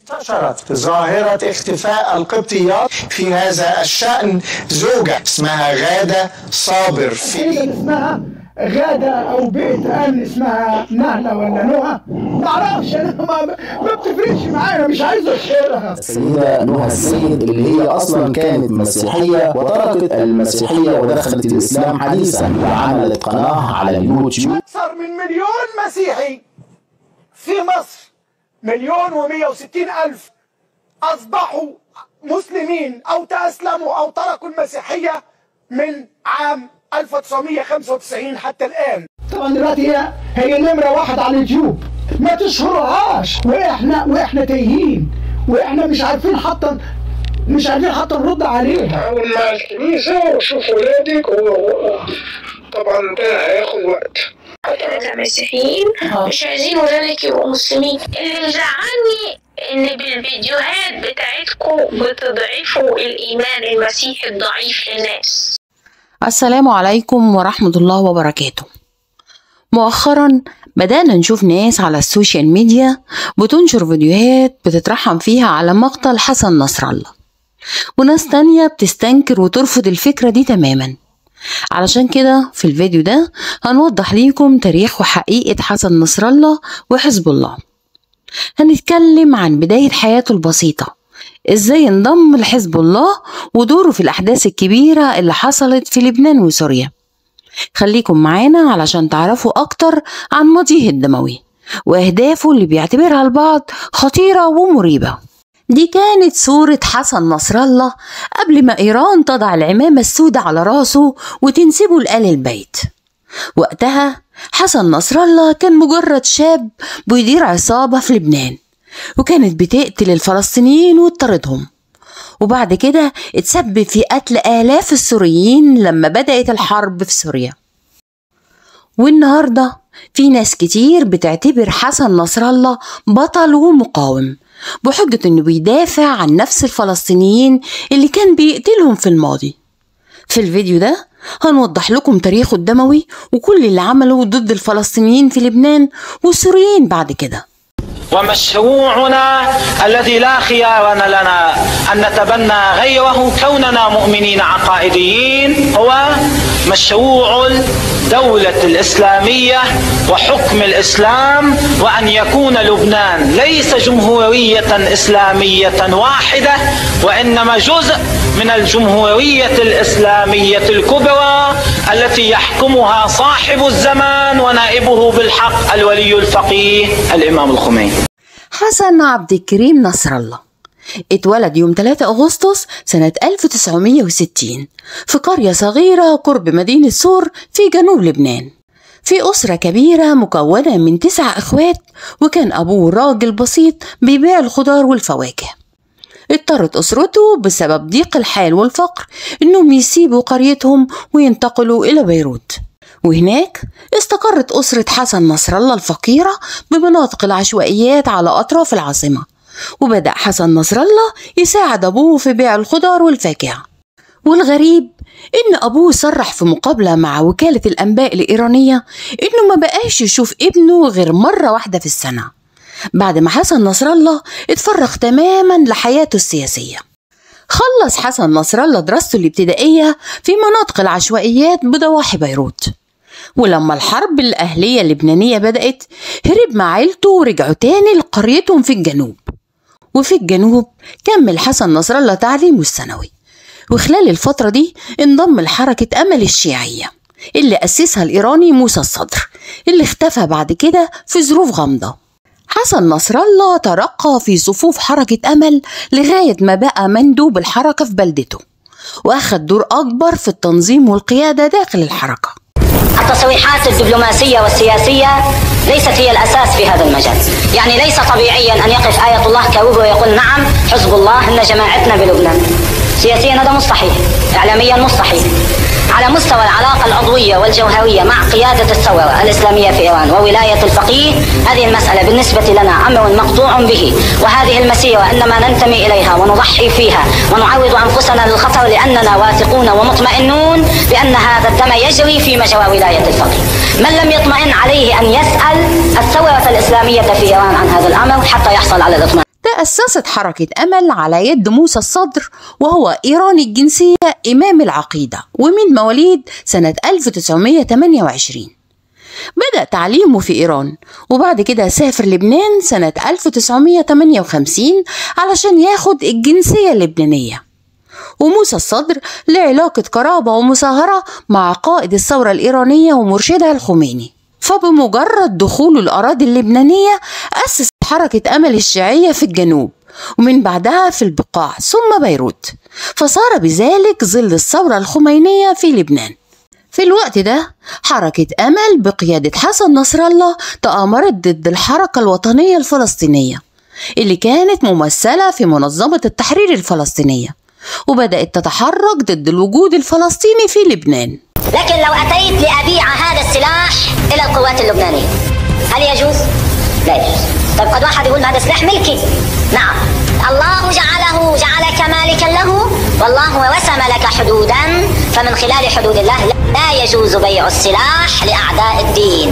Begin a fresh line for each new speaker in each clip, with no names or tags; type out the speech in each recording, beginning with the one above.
انتشرت ظاهرة اختفاء القبطيات في هذا الشأن زوجة اسمها غادة صابر في
اسمها غادة أو بيت أمن اسمها نهلة ولا نهى معرفش أنا ما, ما بتفرقش معايا مش عايز أشهرها
السيدة نهى السيد اللي هي أصلا كانت مسيحية وتركت المسيحية ودخلت الإسلام حديثا وعملت قناة على اليوتيوب
أكثر من مليون مسيحي في مصر مليون ومية وستين ألف أصبحوا مسلمين أو تأسلموا أو تركوا المسيحية من عام 1995 حتى الآن طبعا دلوقتي هي هي نمرة واحد على اليوتيوب ما تشهرهاش وإحنا وإحنا تايهين وإحنا مش عارفين حتى مش عارفين حتى نرد عليها
حاول مع الكنيسة وشوف ولادك و- طبعا ده هياخد وقت
احنا كمسيحيين مش عايزين ولادك يبقوا مسلمين اللي مزعلني ان بالفيديوهات بتاعتكم بتضعفوا الايمان المسيحي الضعيف للناس
السلام عليكم ورحمة الله وبركاته مؤخرا بدأنا نشوف ناس على السوشيال ميديا بتنشر فيديوهات بتترحم فيها على مقتل حسن نصر الله وناس تانية بتستنكر وترفض الفكرة دي تماما علشان كده في الفيديو ده هنوضح ليكم تاريخ وحقيقة حسن نصر الله وحزب الله هنتكلم عن بداية حياته البسيطة ازاي انضم لحزب الله ودوره في الأحداث الكبيرة اللي حصلت في لبنان وسوريا خليكم معانا علشان تعرفوا أكتر عن ماضيه الدموي وأهدافه اللي بيعتبرها البعض خطيرة ومريبة دي كانت صورة حسن نصر الله قبل ما إيران تضع العمامة السوداء على راسه وتنسبه لآل البيت وقتها حسن نصر الله كان مجرد شاب بيدير عصابة في لبنان وكانت بتقتل الفلسطينيين وتطردهم وبعد كده اتسبب في قتل آلاف السوريين لما بدأت الحرب في سوريا والنهاردة في ناس كتير بتعتبر حسن نصر الله بطل ومقاوم بحجة انه بيدافع عن نفس الفلسطينيين اللي كان بيقتلهم في الماضي في الفيديو ده هنوضح لكم تاريخه الدموي وكل اللي عمله ضد الفلسطينيين في لبنان والسوريين بعد كده
ومشروعنا الذي لا خيار لنا أن نتبنى غيره كوننا مؤمنين عقائديين هو مشروع الدولة الإسلامية وحكم الإسلام وأن يكون لبنان ليس جمهورية إسلامية واحدة وإنما جزء من الجمهورية الإسلامية الكبرى التي يحكمها صاحب الزمان ونائبه بالحق الولي الفقيه الإمام الخميني
حسن عبد الكريم نصر الله اتولد يوم 3 أغسطس سنة 1960 في قرية صغيرة قرب مدينة سور في جنوب لبنان في أسرة كبيرة مكونة من تسع إخوات وكان أبوه راجل بسيط بيبيع الخضار والفواكه اضطرت أسرته بسبب ضيق الحال والفقر إنهم يسيبوا قريتهم وينتقلوا إلى بيروت وهناك استقرت أسرة حسن نصر الله الفقيرة بمناطق العشوائيات على أطراف العاصمة وبدأ حسن نصر الله يساعد أبوه في بيع الخضار والفاكهة والغريب إن أبوه صرح في مقابلة مع وكالة الأنباء الإيرانية إنه ما بقاش يشوف ابنه غير مرة واحدة في السنة بعد ما حسن نصر الله اتفرغ تماما لحياته السياسية خلص حسن نصر الله دراسته الابتدائية في مناطق العشوائيات بضواحي بيروت ولما الحرب الأهلية اللبنانية بدأت هرب مع عيلته ورجعوا تاني لقريتهم في الجنوب وفي الجنوب كمل حسن نصر الله تعليمه الثانوي وخلال الفترة دي انضم لحركة أمل الشيعية اللي أسسها الإيراني موسى الصدر اللي اختفى بعد كده في ظروف غامضة حسن نصر الله ترقى في صفوف حركة أمل لغاية ما بقى مندوب الحركة في بلدته وأخذ دور أكبر في التنظيم والقيادة داخل الحركة
التصريحات الدبلوماسية والسياسية ليست هي الأساس في هذا المجال يعني ليس طبيعيا أن يقف آية الله كروب ويقول نعم حزب الله إن جماعتنا بلبنان سياسيا هذا مستحيل إعلاميا مستحيل على مستوى العلاقة العضوية والجوهرية مع قيادة الثورة الإسلامية في إيران وولاية الفقيه هذه المسألة بالنسبة لنا أمر مقطوع به وهذه المسيرة إنما ننتمي إليها ونضحي فيها ونعرض أنفسنا للخطر لأننا واثقون ومطمئنون بأن هذا الدم يجري في مجرى ولاية الفقيه من لم يطمئن عليه أن يسأل الثورة الإسلامية في إيران عن هذا الأمر حتى يحصل على الاطمئنان
تأسست حركة أمل على يد موسى الصدر وهو إيراني الجنسية إمام العقيدة ومن مواليد سنة 1928 بدأ تعليمه في إيران وبعد كده سافر لبنان سنة 1958 علشان ياخد الجنسية اللبنانية وموسى الصدر له علاقة قرابة ومصاهرة مع قائد الثورة الإيرانية ومرشدها الخميني فبمجرد دخوله الأراضي اللبنانية أسس حركة أمل الشيعية في الجنوب ومن بعدها في البقاع ثم بيروت فصار بذلك ظل الثورة الخمينية في لبنان في الوقت ده حركة أمل بقيادة حسن نصر الله تآمرت ضد الحركة الوطنية الفلسطينية اللي كانت ممثلة في منظمة التحرير الفلسطينية وبدأت تتحرك ضد الوجود الفلسطيني في لبنان
لكن لو أتيت لأبيع هذا السلاح إلى القوات اللبنانية هل يجوز؟ لا يجوز طيب قد واحد يقول هذا سلاح ملكي نعم الله جعله جعلك مالكا له والله وسم لك حدودا فمن خلال حدود الله لا يجوز بيع السلاح لأعداء الدين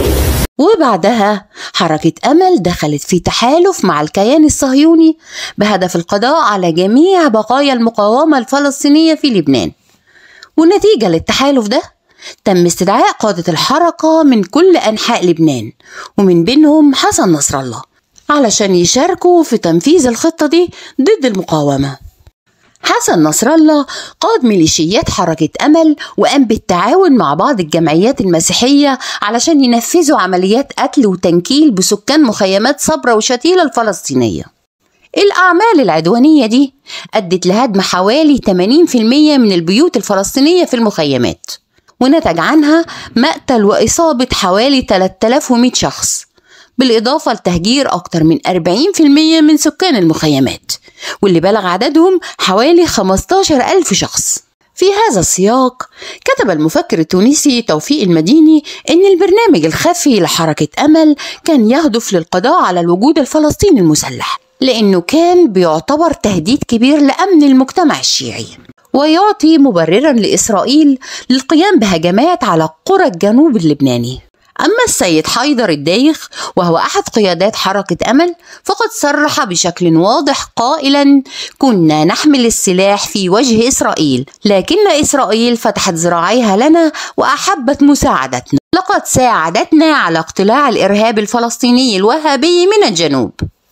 وبعدها حركة أمل دخلت في تحالف مع الكيان الصهيوني بهدف القضاء على جميع بقايا المقاومة الفلسطينية في لبنان والنتيجة للتحالف ده تم استدعاء قادة الحركة من كل أنحاء لبنان ومن بينهم حسن نصر الله علشان يشاركوا في تنفيذ الخطة دي ضد المقاومة حسن نصر الله قاد ميليشيات حركة أمل وقام بالتعاون مع بعض الجمعيات المسيحية علشان ينفذوا عمليات قتل وتنكيل بسكان مخيمات صبرا وشتيلة الفلسطينية الأعمال العدوانية دي أدت لهدم حوالي 80% من البيوت الفلسطينية في المخيمات ونتج عنها مقتل وإصابة حوالي 3100 شخص بالإضافة لتهجير أكتر من 40% من سكان المخيمات واللي بلغ عددهم حوالي 15 ألف شخص في هذا السياق كتب المفكر التونسي توفيق المديني أن البرنامج الخفي لحركة أمل كان يهدف للقضاء على الوجود الفلسطيني المسلح لأنه كان بيعتبر تهديد كبير لأمن المجتمع الشيعي ويعطي مبررا لإسرائيل للقيام بهجمات على قرى الجنوب اللبناني أما السيد حيدر الدايخ وهو أحد قيادات حركة أمل فقد صرح بشكل واضح قائلا كنا نحمل السلاح في وجه إسرائيل لكن إسرائيل فتحت ذراعيها لنا وأحبت مساعدتنا لقد ساعدتنا على اقتلاع الإرهاب الفلسطيني الوهابي من الجنوب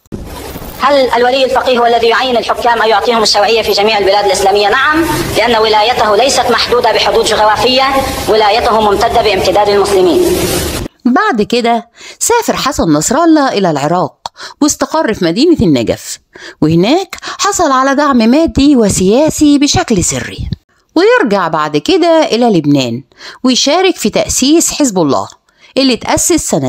هل الولي الفقيه هو الذي يعين الحكام أو يعطيهم الشرعية في جميع البلاد الإسلامية؟ نعم لأن ولايته ليست محدودة بحدود جغرافية ولايته ممتدة بامتداد المسلمين
بعد كده سافر حسن نصر الله إلى العراق واستقر في مدينة النجف وهناك حصل على دعم مادي وسياسي بشكل سري ويرجع بعد كده إلى لبنان ويشارك في تأسيس حزب الله اللي تأسس سنة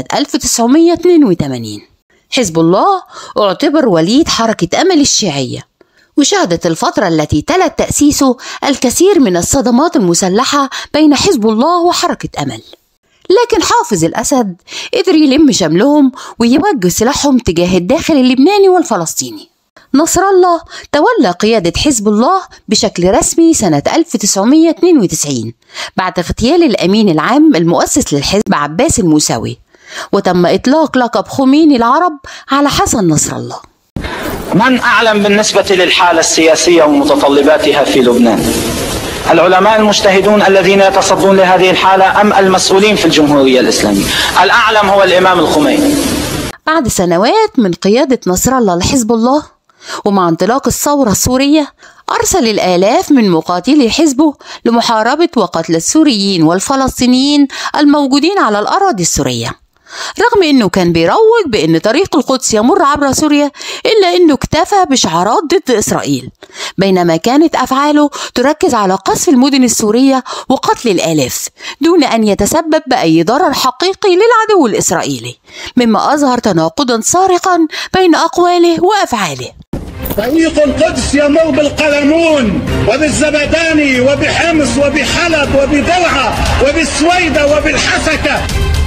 1982 حزب الله اعتبر وليد حركة أمل الشيعية وشهدت الفترة التي تلت تأسيسه الكثير من الصدمات المسلحة بين حزب الله وحركة أمل لكن حافظ الأسد قدر يلم شملهم ويوجه سلاحهم تجاه الداخل اللبناني والفلسطيني نصر الله تولى قيادة حزب الله بشكل رسمي سنة 1992 بعد اغتيال الأمين العام المؤسس للحزب عباس الموسوي وتم إطلاق لقب خميني العرب على حسن نصر الله
من أعلم بالنسبة للحالة السياسية ومتطلباتها في لبنان العلماء المجتهدون الذين يتصدون لهذه الحالة أم المسؤولين في الجمهورية الإسلامية الأعلم هو الإمام الخميني
بعد سنوات من قيادة نصر الله لحزب الله ومع انطلاق الثورة السورية أرسل الآلاف من مقاتلي حزبه لمحاربة وقتل السوريين والفلسطينيين الموجودين على الأراضي السورية رغم انه كان بيروج بان طريق القدس يمر عبر سوريا الا انه اكتفى بشعارات ضد اسرائيل بينما كانت افعاله تركز على قصف المدن السوريه وقتل الالاف دون ان يتسبب باي ضرر حقيقي للعدو الاسرائيلي مما اظهر تناقضا صارخا بين اقواله وافعاله
طريق القدس يمر بالقلمون وبالزبداني وبحمص وبحلب وبدرعا وبالسويدة وبالحسكة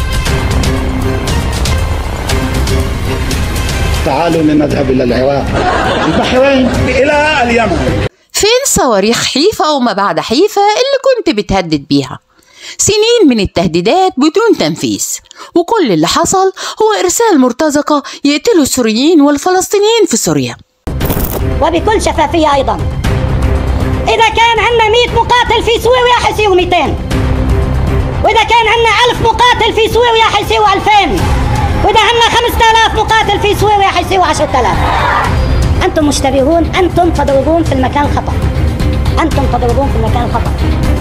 تعالوا لنذهب إلى العراق البحرين
إلى اليمن
فين صواريخ حيفا وما بعد حيفا اللي كنت بتهدد بيها سنين من التهديدات بدون تنفيذ وكل اللي حصل هو إرسال مرتزقة يقتلوا السوريين والفلسطينيين في سوريا
وبكل شفافية أيضا إذا كان عندنا 100 مقاتل في سوريا حيصيروا 200 وإذا كان عندنا 1000 مقاتل في سوريا حيصيروا 2000 وإذا عندنا 5000 مقاتل في سوريا حيصيروا 10000 أنتم مشتبهون أنتم تضربون في المكان الخطأ أنتم تضربون في المكان الخطأ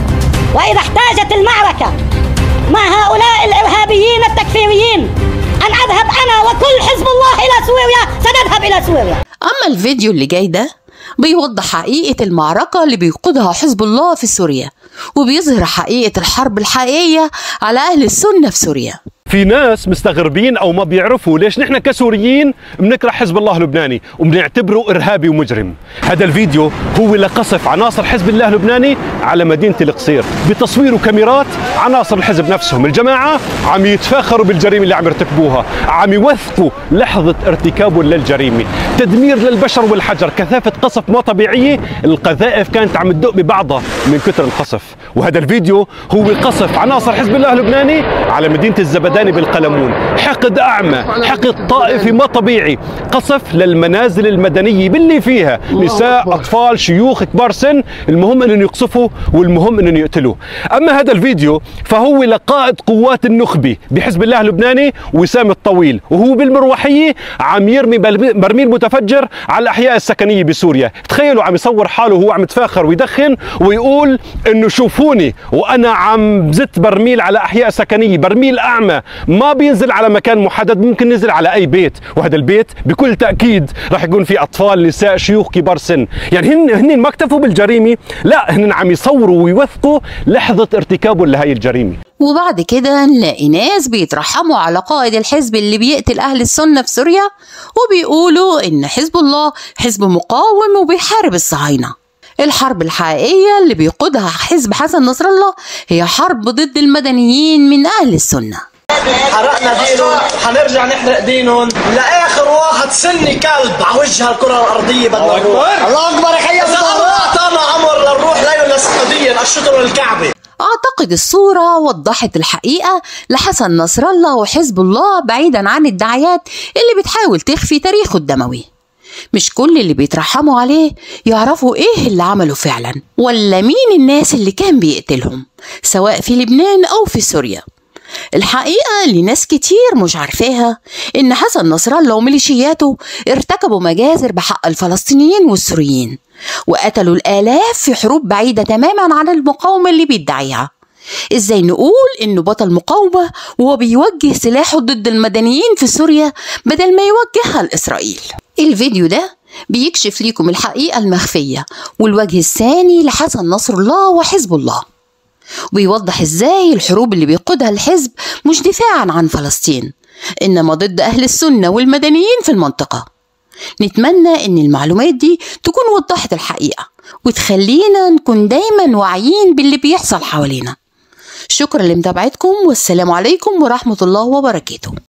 وإذا احتاجت المعركة مع هؤلاء الإرهابيين التكفيريين أن أذهب أنا وكل حزب الله إلى سوريا سنذهب إلى سوريا
أما الفيديو اللي جاي ده بيوضح حقيقة المعركة اللي بيقودها حزب الله في سوريا وبيظهر حقيقة الحرب الحقيقية على أهل السنة في سوريا
في ناس مستغربين او ما بيعرفوا ليش نحن كسوريين بنكره حزب الله اللبناني وبنعتبره ارهابي ومجرم هذا الفيديو هو لقصف عناصر حزب الله اللبناني على مدينه القصير بتصوير وكاميرات عناصر الحزب نفسهم الجماعه عم يتفاخروا بالجريمه اللي عم يرتكبوها عم يوثقوا لحظه ارتكابهم للجريمه تدمير للبشر والحجر كثافه قصف ما طبيعيه القذائف كانت عم تدق ببعضها من كثر القصف وهذا الفيديو هو قصف عناصر حزب الله اللبناني على مدينه الزبدان الزبداني بالقلمون حقد أعمى حقد طائفي ما طبيعي قصف للمنازل المدنية باللي فيها نساء أطفال شيوخ كبار سن المهم أنهم يقصفوا والمهم أنهم يقتلوا أما هذا الفيديو فهو لقائد قوات النخبة بحزب الله اللبناني وسام الطويل وهو بالمروحية عم يرمي برميل متفجر على الأحياء السكنية بسوريا تخيلوا عم يصور حاله وهو عم يتفاخر ويدخن ويقول انه شوفوني وانا عم زت برميل على احياء سكنيه برميل اعمى ما بينزل على مكان محدد ممكن ينزل على اي بيت وهذا البيت بكل تاكيد راح يكون في اطفال نساء شيوخ كبار سن يعني هن هن ما اكتفوا بالجريمه لا هن عم يصوروا ويوثقوا لحظه ارتكابهم لهي الجريمه
وبعد كده نلاقي ناس بيترحموا على قائد الحزب اللي بيقتل أهل السنة في سوريا وبيقولوا إن حزب الله حزب مقاوم وبيحارب الصهاينة الحرب الحقيقية اللي بيقودها حزب حسن نصر الله هي حرب ضد المدنيين من أهل السنة
حرقنا دينهم حنرجع نحرق دينهم لاخر واحد سني كلب على وجه الكره الارضيه بدنا الله اكبر الله اكبر يا خيي اذا الله اعطانا امر لنروح ليله للسعوديه الشطر الكعبه
أعتقد الصورة وضحت الحقيقة لحسن نصر الله وحزب الله بعيدا عن الدعايات اللي بتحاول تخفي تاريخه الدموي مش كل اللي بيترحموا عليه يعرفوا ايه اللي عمله فعلا ولا مين الناس اللي كان بيقتلهم سواء في لبنان أو في سوريا الحقيقة اللي ناس كتير مش عارفاها إن حسن نصر الله وميليشياته ارتكبوا مجازر بحق الفلسطينيين والسوريين وقتلوا الآلاف في حروب بعيدة تماما عن المقاومة اللي بيدعيها ازاي نقول انه بطل مقاومة وهو بيوجه سلاحه ضد المدنيين في سوريا بدل ما يوجهها لإسرائيل الفيديو ده بيكشف ليكم الحقيقة المخفية والوجه الثاني لحسن نصر الله وحزب الله وبيوضح ازاي الحروب اللي بيقودها الحزب مش دفاعا عن فلسطين انما ضد اهل السنه والمدنيين في المنطقه نتمنى ان المعلومات دي تكون وضحت الحقيقه وتخلينا نكون دايما واعيين باللي بيحصل حوالينا شكرا لمتابعتكم والسلام عليكم ورحمه الله وبركاته